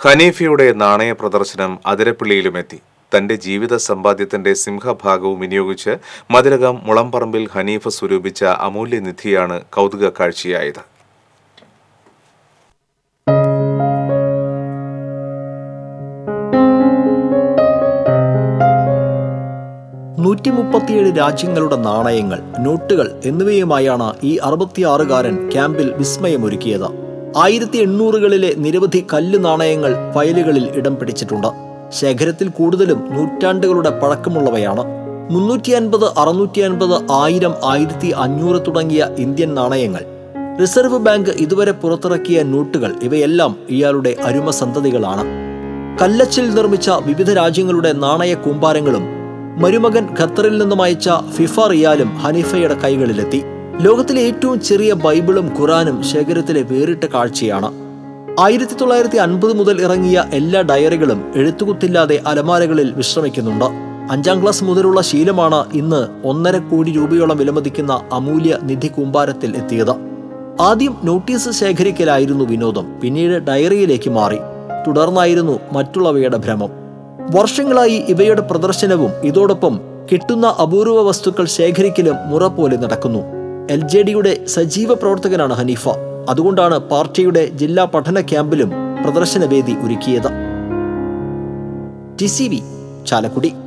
ഹനീഫയുടെ നാണയ പ്രദർശനം അതിരപ്പള്ളിയിലുമെത്തി തന്റെ ജീവിത സമ്പാദ്യത്തിന്റെ സിംഹഭാഗവും വിനിയോഗിച്ച് മതിലകം മുളമ്പറമ്പിൽ ഹനീഫ സ്വരൂപിച്ച അമൂല്യനിധിയാണ് കൗതുക കാഴ്ചയായത് നൂറ്റി മുപ്പത്തിയേഴ് രാജ്യങ്ങളുടെ നാണയങ്ങൾ നോട്ടുകൾ എന്നിവയുമായാണ് ഈ അറുപത്തിയാറുകാരൻ ക്യാമ്പിൽ വിസ്മയമൊരുക്കിയത് ആയിരത്തി എണ്ണൂറുകളിലെ നിരവധി കല്ല് നാണയങ്ങൾ ഫയലുകളിൽ ഇടം പിടിച്ചിട്ടുണ്ട് ശേഖരത്തിൽ കൂടുതലും നൂറ്റാണ്ടുകളുടെ പഴക്കമുള്ളവയാണ് മുന്നൂറ്റി അൻപത് അറുന്നൂറ്റി അൻപത് ആയിരം ആയിരത്തി അഞ്ഞൂറ് തുടങ്ങിയ ഇന്ത്യൻ നാണയങ്ങൾ റിസർവ് ബാങ്ക് ഇതുവരെ പുറത്തിറക്കിയ നോട്ടുകൾ ഇവയെല്ലാം ഇയാളുടെ അരുമ സന്തതികളാണ് കല്ലച്ചിൽ നിർമ്മിച്ച വിവിധ രാജ്യങ്ങളുടെ നാണയ കൂമ്പാരങ്ങളും മരുമകൻ ഖത്തറിൽ നിന്നും അയച്ച ഫിഫ റിയാലും ഹനീഫയുടെ കൈകളിലെത്തി ലോകത്തിലെ ഏറ്റവും ചെറിയ ബൈബിളും ഖുറാനും ശേഖരത്തിലെ വേറിട്ട കാഴ്ചയാണ് ആയിരത്തി തൊള്ളായിരത്തി അൻപത് മുതൽ ഇറങ്ങിയ എല്ലാ ഡയറികളും എഴുത്തുകുത്തില്ലാതെ അലമാരകളിൽ വിശ്രമിക്കുന്നുണ്ട് അഞ്ചാം ക്ലാസ് മുതലുള്ള ശീലമാണ് ഇന്ന് ഒന്നര കോടി രൂപയോളം വിലമതിക്കുന്ന അമൂല്യ നിധി കൂമ്പാരത്തിൽ എത്തിയത് ആദ്യം നോട്ടീസ് ശേഖരിക്കലായിരുന്നു വിനോദം പിന്നീട് ഡയറിയിലേക്ക് മാറി തുടർന്നായിരുന്നു മറ്റുള്ളവയുടെ ഭ്രമം വർഷങ്ങളായി ഇവയുടെ പ്രദർശനവും ഇതോടൊപ്പം കിട്ടുന്ന അപൂർവ വസ്തുക്കൾ ശേഖരിക്കലും മുറ പോലെ നടക്കുന്നു എൽ ജെ ഡിയുടെ സജീവ പ്രവർത്തകനാണ് ഹനീഫ അതുകൊണ്ടാണ് പാർട്ടിയുടെ ജില്ലാ പഠന ക്യാമ്പിലും പ്രദർശനവേദി ഒരുക്കിയത് ടി സി വി ചാലക്കുടി